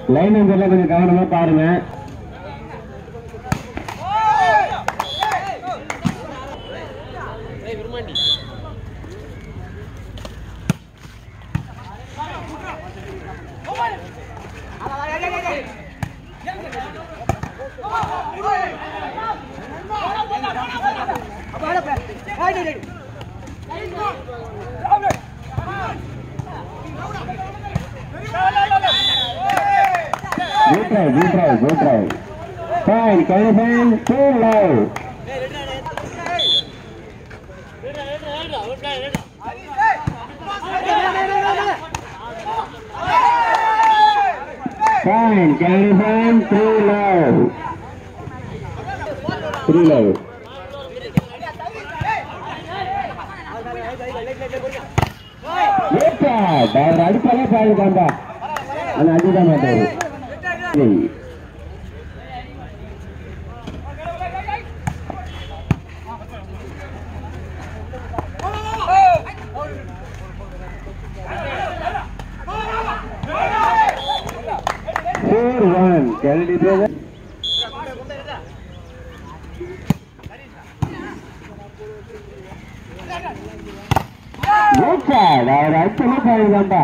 Line நம்பர்ல கொஞ்சம் கவனமா பாருங்க Good try, good try, good try. Fine, can you find too low? Fine, can you find too low? Too low. Good try. அவர் அடிப்பாலே பாருக்காண்டா ஆனா அடிக்க மாட்டாரு சரி. Four one. Kennedy brother. Good shot. அவர் அடிப்பாலே பாருக்காண்டா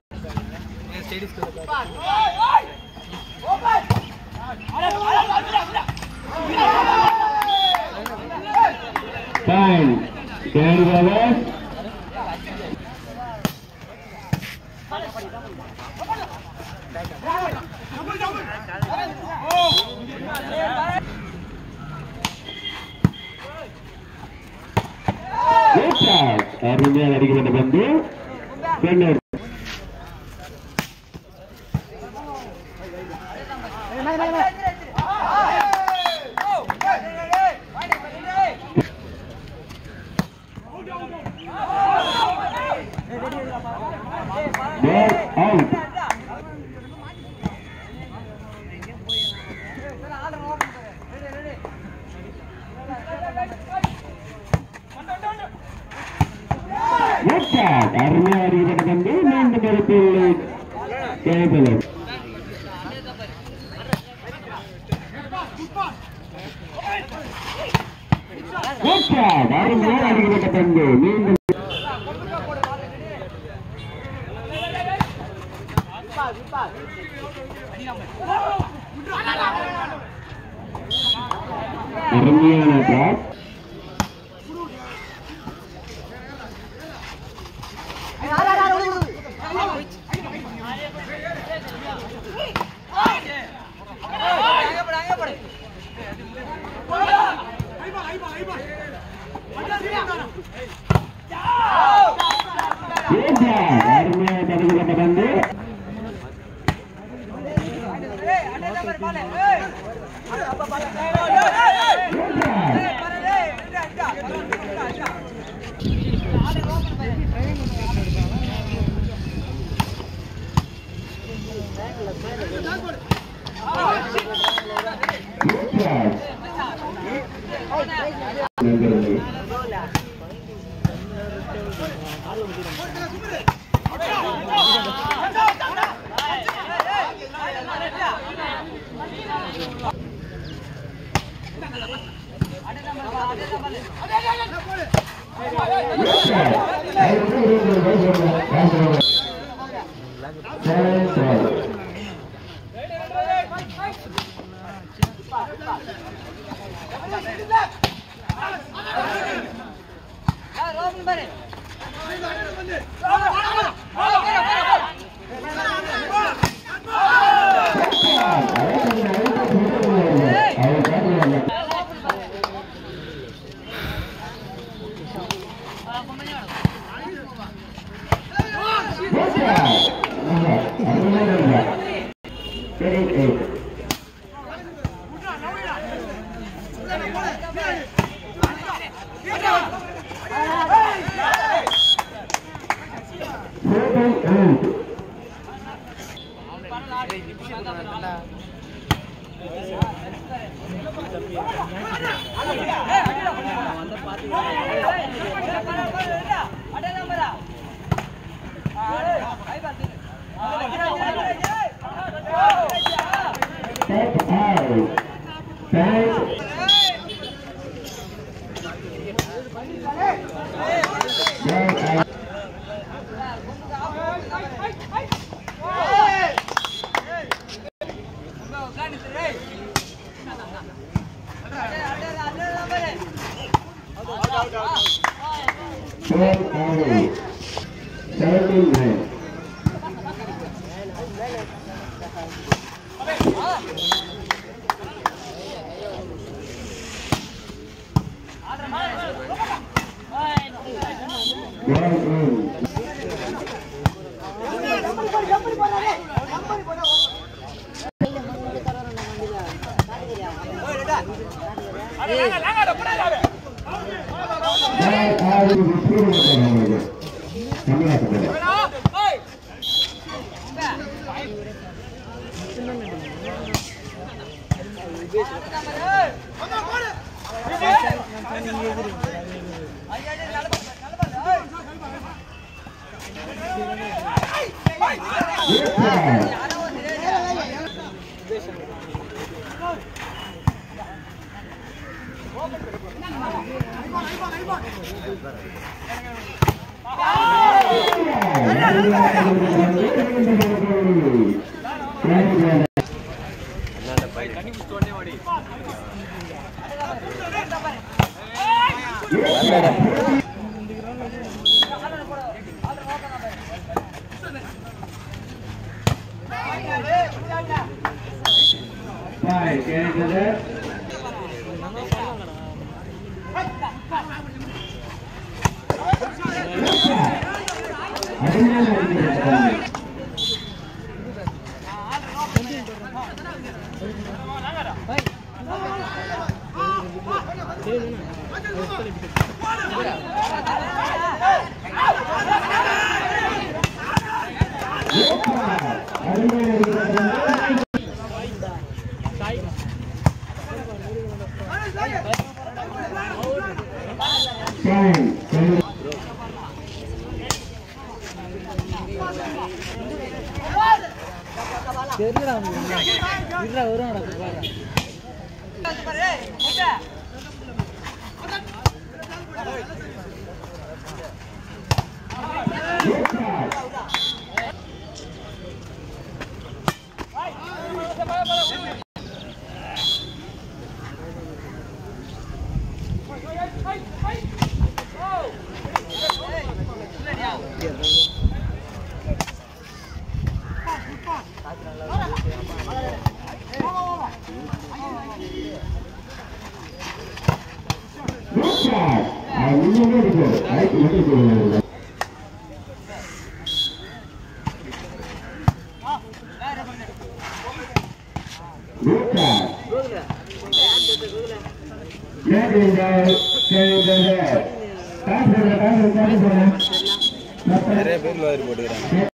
Fine. Kennedy brother. Good shot. அருமையாக அடிக்கப்பட்ட பந்து பின்னர் ball out. Good shot. அருமையாக அடிக்கப்பட்ட பந்து மீண்டும் கருத்தில் கேட்கலாம் Good shot. அருமையாக அடிக்கப்பட்ட பந்து மீண்டும் அருமையான ட்ராப் Good shot. அருமையாக தடுக்கப்பட்ட பந்து Good shot. Good shot. நகர்வு. Good shot. Seven, seven. அடே Set out. Time. Set out. Set out. Seventeen nine. One in. Set out. Retrieve it. தமிழகத்தில் தெரியல அவனுக்கு இருடா வரும் நடக்கு பாரு நிறைய பேர் போட்டுக்கிறாங்க